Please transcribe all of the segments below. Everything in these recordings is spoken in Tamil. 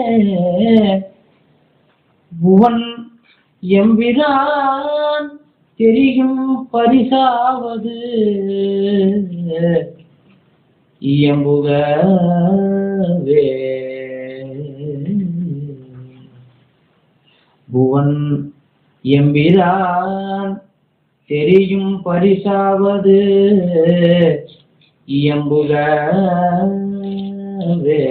புவன் எம்பிரான் தெரியும் பரிசாவது இயம்புகவே புவன் எம்பிரான் தெரியும் பரிசாவது இயம்புகவே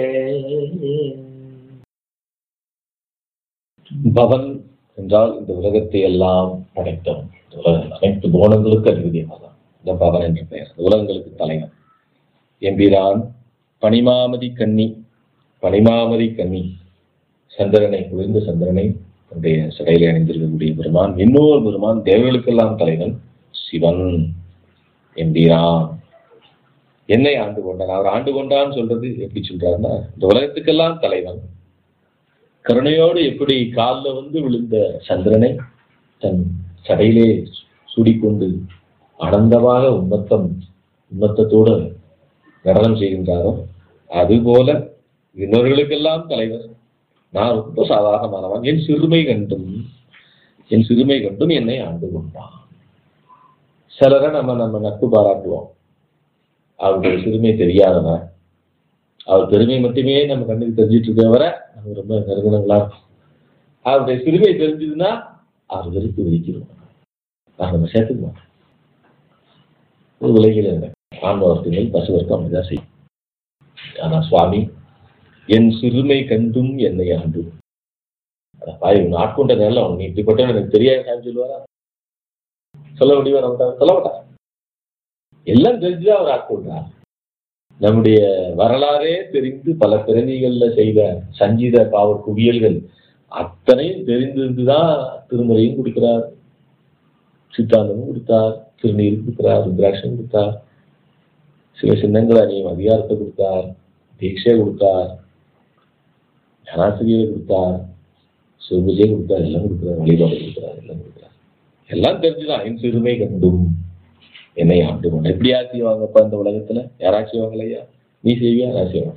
பவன் என்றால் இந்த உலகத்தை எல்லாம் படைத்தவன் இந்த உலக அனைத்து புவனங்களுக்கு அதிபதியானதான் இந்த பவன் என்ற பெயர் இந்த உலகங்களுக்கு தலைவன் எம்பிரான் பனிமாமதி கன்னி பனிமாமதி கன்னி சந்திரனை குளிர்ந்த சந்திரனை தன்னுடைய சிறையிலே அணிந்திருக்கக்கூடிய பெருமான் இன்னொரு பெருமான் தேவர்களுக்கெல்லாம் தலைவன் சிவன் எம்பிரான் என்னை ஆண்டு கொண்டான் அவர் ஆண்டு கொண்டான்னு சொல்றது எப்படி சொல்றாருன்னா இந்த உலகத்துக்கெல்லாம் தலைவன் கருணையோடு எப்படி காலில் வந்து விழுந்த சந்திரனை தன் சடையிலே சூடிக்கொண்டு ஆனந்தமாக உம்மத்தம் உம்மத்தத்தோடு நடனம் செய்கின்றாரோ அதுபோல இன்னொருகளுக்கெல்லாம் தலைவர் நான் ரொம்ப சாதாரணமானவன் என் சிறுமை கண்டும் என் சிறுமை கண்டும் என்னை ஆண்டு கொண்டான் சிலரை நம்ம நம்ம நட்பு பாராட்டுவோம் அவருடைய சிறுமை தெரியாதவன் அவர் பெருமை மட்டுமே நம்ம கண்ணுக்கு தெரிஞ்சிட்டு இருக்க வர நம்ம ரொம்ப நெருங்கினங்களா இருக்கும் அவருடைய சிறுமை தெரிஞ்சதுன்னா அவர் வெறுத்து வெடிக்கிறோம் நான் நம்ம சேர்த்துக்குவோம் ஒரு உலகில் ஆன்ம வர்க்கங்கள் பசு வர்க்கம் அப்படிதான் செய்யும் ஆனா சுவாமி என் சிறுமை கண்டும் என்னை ஆண்டும் பாய் உன் ஆட்கொண்ட நேரில் அவன் நீ இப்படிப்பட்ட எனக்கு தெரியாது சாமி சொல்லுவாரா சொல்ல முடியுமா நம்ம சொல்ல மாட்டார் எல்லாம் தெரிஞ்சுதான் அவர் ஆட்கொண்டார் நம்முடைய வரலாறே தெரிந்து பல பிறவிகள்ல செய்த சஞ்சீத பாவ குவியல்கள் அத்தனையும் தெரிந்திருந்துதான் திருமுறையும் கொடுக்கிறார் சித்தாந்தமும் கொடுத்தார் திருநீர் கொடுக்கிறார் ருத்ராட்சம் கொடுத்தார் சில சின்னங்கள் அணியும் அதிகாரத்தை கொடுத்தார் தீட்சை கொடுத்தார் ஞானாசிரியை கொடுத்தார் சிவபூஜை கொடுத்தார் எல்லாம் கொடுக்கிறார் வழிபாடு கொடுக்கிறார் எல்லாம் கொடுக்கிறார் எல்லாம் தெரிஞ்சுதான் என் சிறுமை கண்டும் என்னை ஆண்டு கொண்டு எப்படி ஆட்சி வாங்கப்பா இந்த உலகத்துல யாராச்சும் வாங்கலையா நீ செய்வியா நான் செய்வேன்